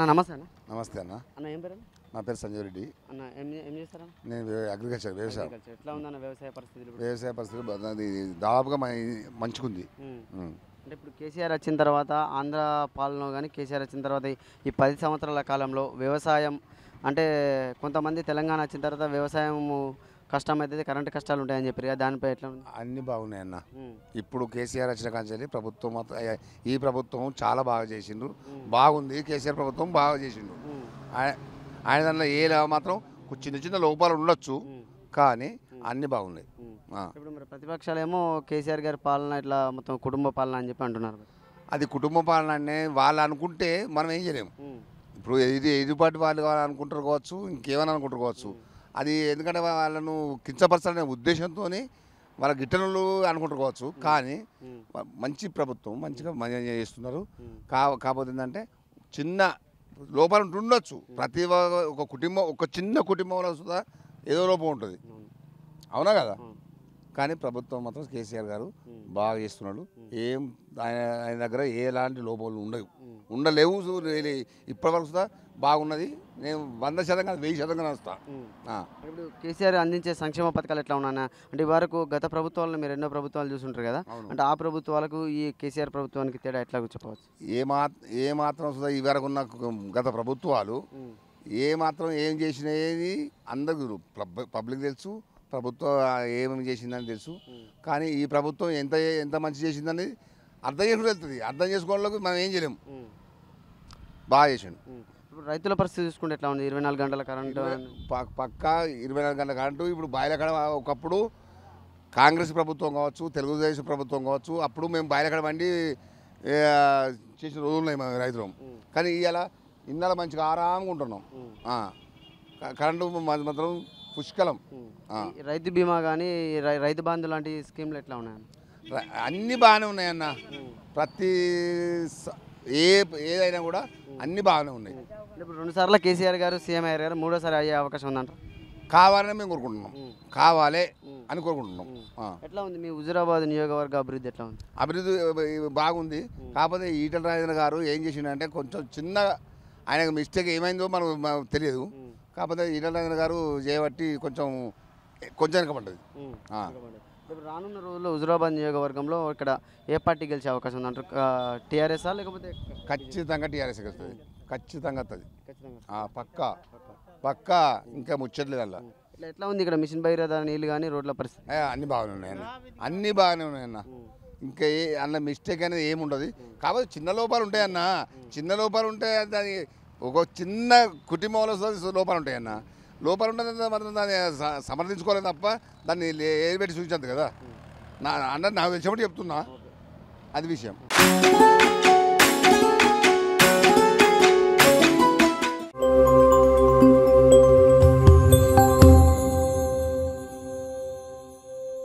నమస్తే అన్న నమస్తే అన్న అన్న ఏం పేరు నా పేరు సంజయ్ రెడ్డి అన్న ఏం ఏం చేస్తారన్న నేను వ్య- అగ్రికల్చర్ వ్యవసాయం అగ్రికల్చర్ ఎట్లా ఉందన్న వ్యవసాయ పరిస్థితులు ఇప్పుడు వ్యవసాయ పరిస్థితులు బ- అది దాదాపుగా మ- మంచిగుంది ఉమ్. ఉమ్. అంటే ఇప్పుడు కేసీఆర్ వచ్చిన తర్వాత ఆంధ్ర పాలన కానీ కేసీఆర్ వచ్చిన తర్వాత ఈ- ఈ పది సంవత్సరాల కాలంలో వ్యవసాయం అంటే కొంతమంది తెలంగాణ వచ్చిన తర్వాత వ్యవసాయం కష్టం అయితే కరెంటు కష్టాలు ఉంటాయని చెప్పారు కదా దానిపై ఎట్లా ఉంది అన్ని బాగున్నాయి అన్న ఉమ్. ఇప్పుడు కేసీఆర్ వచ్చిన కాంచెల్లి ప్రభుత్వం మాత్రం ఏ- ఈ ప్రభుత్వం చాలా బాగా చేసిండ్రు బాగుంది కేసీఆర్ ప్రభుత్వం బాగా చేసిండు ఉమ్. ఆయ- ఆయన దాంట్లో ఏ లా- మాత్రం కొ- చిన్న చిన్న లోపాలు ఉండొచ్చు ఉమ్. కానీ అన్ని బాగున్నాయి ఉమ్. ఆ. ఇప్పుడు మరి ప్రతిపక్షాలు ఏమో కేసీఆర్ గారి పాలన ఇట్లా మొత్తం కుటుంబ పాలన అని చెప్పి అంటున్నారు అది కుటుంబ పాలన అనే వాళ్ళు అనుకుంటే మనం ఏం చేయలేము ఉమ్. ఇప్పుడు ఇది ఎదురుపాటి వాళ్ళు కావాలి అనుకుంటారు కావచ్చు ఇంకేమైనా అనుకుంటారు కావచ్చు అది ఎందుకంటే వాళ్ళను కించపరచాలనే ఉద్దేశంతో వాళ్ళ గిట్టనులు అనుకుంటారు కావచ్చు కానీ ఉమ్. మ- మంచి ప్రభుత్వం మంచిగా మంచిగా చేస్తున్నారు ఉమ్. కా కాకపోతే ఏంటంటే చిన్న లోపాలు ఉంటుండొచ్చు ప్రతి ఒక్క- ఒక కుటుంబం ఒక చిన్న కుటుంబంలో సుధా ఏదో లోపం ఉంటుంది అవును. అవునా కదా అవును. కానీ ప్రభుత్వం మాత్రం కేసీఆర్ గారు ఉమ్. బాగా చేస్తున్నాడు ఏం ఆయన ఆయన దగ్గర ఎలాంటి లోపాలు ఉండవు ఉమ్. ఉండలేవు సు- రే- ఇప్పటి వరకు సుధా బాగున్నది నేను వంద శాతం కాదు వెయ్యి శాతంగా వస్తా ఉమ్. ఆ. ఇప్పుడు కేసీఆర్ అందించే సంక్షేమ పథకాలు ఎట్లా ఉన్నాయన్న అంటే వరకు గత ప్రభుత్వాలను మీరు ఎన్నో ప్రభుత్వాలు చూసుంటారు కదా అవును. అంటే ఆ ప్రభుత్వాలకు ఈ కేసీఆర్ ప్రభుత్వానికి తేడా ఎట్లా చెప్పవచ్చు ఏ మా ఏ మాత్రం సుధా ఈ వరకు ఉన్న గత ప్రభుత్వాలు ఉమ్. ఏ మాత్రం ఏం చేసినది అందరికి పబ్- పబ్లిక్ తెలుసు ప్రభుత్వం ఏమేమి చేసిందని తెలుసు ఉమ్. కానీ ఈ ప్రభుత్వం ఎంత ఎంత మంచి చేసిందని అర్థం చేసుకుని వెళ్తుంది అర్థం చేసుకోవడానికి మనం ఏం చేయలేము ఉమ్. బాగా చేసిండు ఉమ్. ఇప్పుడు రైతుల పరిస్థితి చూసుకుంటే ఎట్లా ఉంది ఇరవై నాలుగు గంటల కరెంటు ప- పక్కా ఇరవై నాలుగు గంటల కరెంటు ఇప్పుడు బాయిలకడ ఒకప్పుడు కాంగ్రెస్ ప్రభుత్వం కావచ్చు తెలుగుదేశం ప్రభుత్వం కావచ్చు అప్పుడు మేము బాయిలకడ వండి ఏ, చేసిన రోజులు ఉన్నాయి మా రైతులం ఉమ్. కానీ ఇవాళ ఇన్నాళ్ళ మంచిగా ఆరాంగా ఉంటున్నాం ఉమ్. ఆ. క- కరెంటు మ- మాత్రం పుష్కలం ఉమ్. ఆ. ఈ రైతు బీమా కానీ రైతు బంధు లాంటి స్కీమ్లు ఎట్లా ఉన్నాయన్న ర- అన్ని బాగానే ఉన్నాయన్న ఉమ్. ప్రతి స- ఏ ఏదైనా కూడా అన్ని బాగానే ఉన్నాయి అంటే ఇప్పుడు రెండు సార్లు కేసీఆర్ గారు సీఎం అయ్యారు గారు మూడోసారి అయ్యే అవకాశం ఉందంట కావాలని మేము కోరుకుంటున్నాం ఉమ్. కావాలి ఉమ్. అని కోరుకుంటున్నాం ఉమ్. ఆ. ఎట్లా ఉంది మీ హుజురాబాద్ నియోజకవర్గ అభివృద్ధి ఎట్లా ఉంది అభివృద్ధి ఇ- బాగుంది కాకపోతే ఈటల రాజేంద్ర గారు ఏం చేసిండంటే కొంచెం చిన్న ఆయనకు మిస్టేక్ ఏమైందో మనకు మనకు తెలియదు ఉమ్. కాకపోతే ఈటల రాజేంద్ర గారు చేయబట్టి కొంచెం కొంచెం వెనకబడ్డది ఉమ్. ఆ. ఇప్పుడు రానున్న రోజుల్లో హుజురాబాద్ నియోజకవర్గంలో ఇక్కడ ఏ పార్టీ గెలిచే అవకాశం ఉంది అంటారు టీఆర్ఎస్ఆ లేకపోతే ఖచ్చితంగా టీఆర్ఎస్ వస్తుంది ఖచ్చితంగా వస్తుంది ఖచ్చితంగా పక్కా పక్కా ఇంకా ముచ్చట్లేదు అలా ఇట్లా ఎట్లా ఉంది ఇక్కడ మిషన్ భగీరథ నీళ్ళు కానీ రోడ్ల పరిస్థితి ఏ, అన్ని బాగానే ఉన్నాయన్న అన్ని బాగానే ఉన్నాయన్న ఇంకా ఏ అన్న మిస్టేక్ అనేది ఏమి ఉండదు కాకపోతే చిన్న లోపాలు ఉంటాయన్న చిన్న లోపాలు ఉంటే దాని ఒక చిన్న కుటుంబంలో స- లోపాలు ఉంటాయన్న లోపాలు ఉంటే మాత్రం దాన్ని స- సమర్థించుకోలేదు తప్ప దాన్ని లే- ఏది పెట్టి సూచించదు కదా నా అన్న నాకు తెలిసినప్పుడు చెప్తున్నా అది విషయం